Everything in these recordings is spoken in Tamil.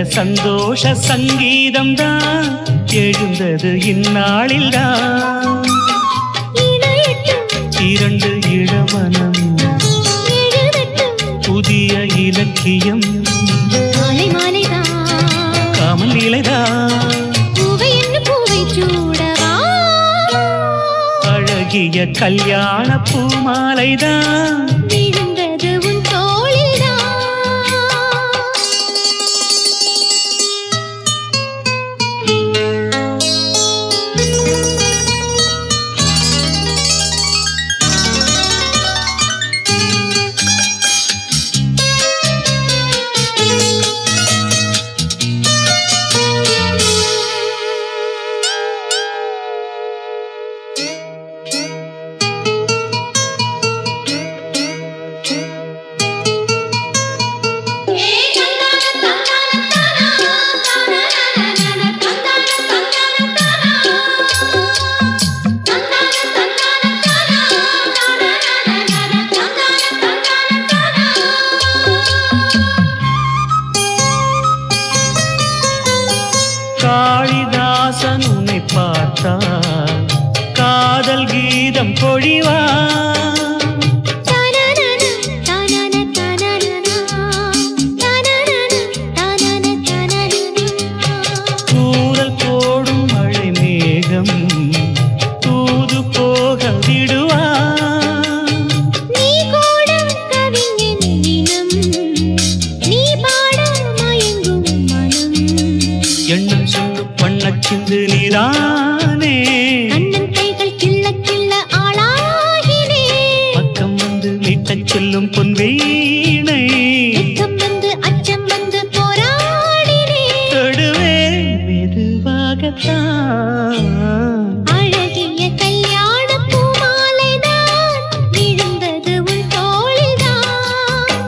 சந்தோஷ சங்கீதம் தான் எழுந்தது இந்நாளில் தான் இணையட்டும் இரண்டு இளமனம் எழுதட்டும் புதிய இலக்கியம் மாலை மாலைதான் காமல் நிலைதான் பூவை என்ன பூவை சூடவா அழகிய கல்யாண பூமாலைதான் விழுந்தது உன் தோளில்தான் காளிதாசன் உன்னை பார்த்தால் காதல் கீதம் பொழிவான் தூரல் போடும் மழை மேகம் தூது போக விடுவான் நீ கூட கவிஞன் இனம் நீ பாட மயங்கும் மனம் எண்ணம் சொல்லும் வண்ணச் சிந்து நீதானே கண்ணன் கைகள் கிள்ள கிள்ள ஆளாகினே பக்கம் வந்து மீட்டச் செல்லும் பொன் வீணை வெட்கம் வந்து அச்சம் வந்து போராடினே தொடுவேன் மெதுவாகத்தான் அழகிய கல்யாண பூமாலைதான் விழுந்தது உன் தோளில்தான்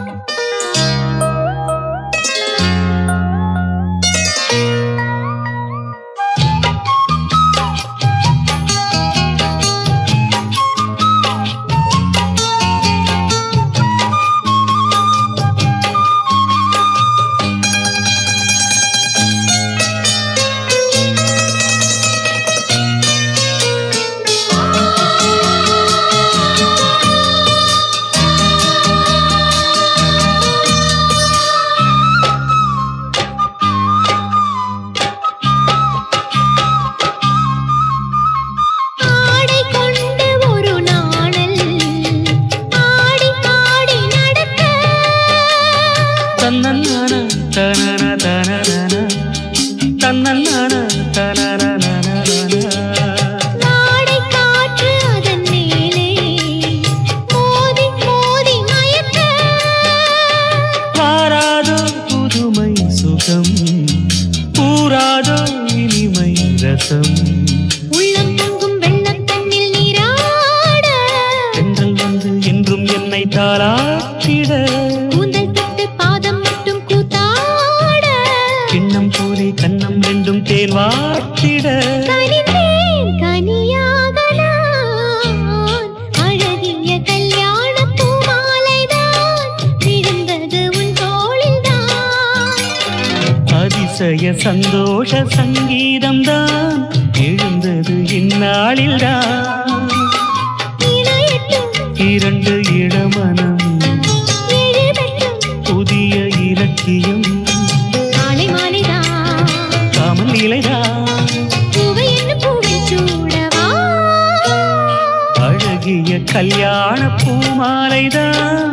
ஆடை கொண்டு ஒரு நாணல் ஆடி ஆடி நடக்க தன்னன்னான தனன தனனன தன்னன்னான தனனனனனன வாடை காற்று அதன் மேலே மோதி மோதி மயக்க பாராதோ புதுமை சுகம் கூறாதோ இனிமை ரசம் உள்ளம் பொங்கும் வெள்ளம் தன்னில் நீராட பெண்கள் வந்து என்றும் என்னை தாளாற்றிட கூந்தல் தொட்டு பாதம் மட்டும் கூத்தாட கிண்ணம் போலே கண்ணம் ரெண்டும் தேன் வாட்டிட கனிந்தேன் கனியாக நான் அழகிய கல்யாண பூமாலைதான் விழுந்தது உன் தோளில்தான் அதிசய சந்தோஷ சங்கீதம் தான் எழுந்தது இந்நாளில்தான் இணையட்டும் இரண்டு இளமனம் எழுதட்டும் புதிய இலக்கியம் மாலை மாலைதான் காமல் நிலைதான் பூவை என்ன பூவை சூடவா அழகிய கல்யாண பூமாலைதான்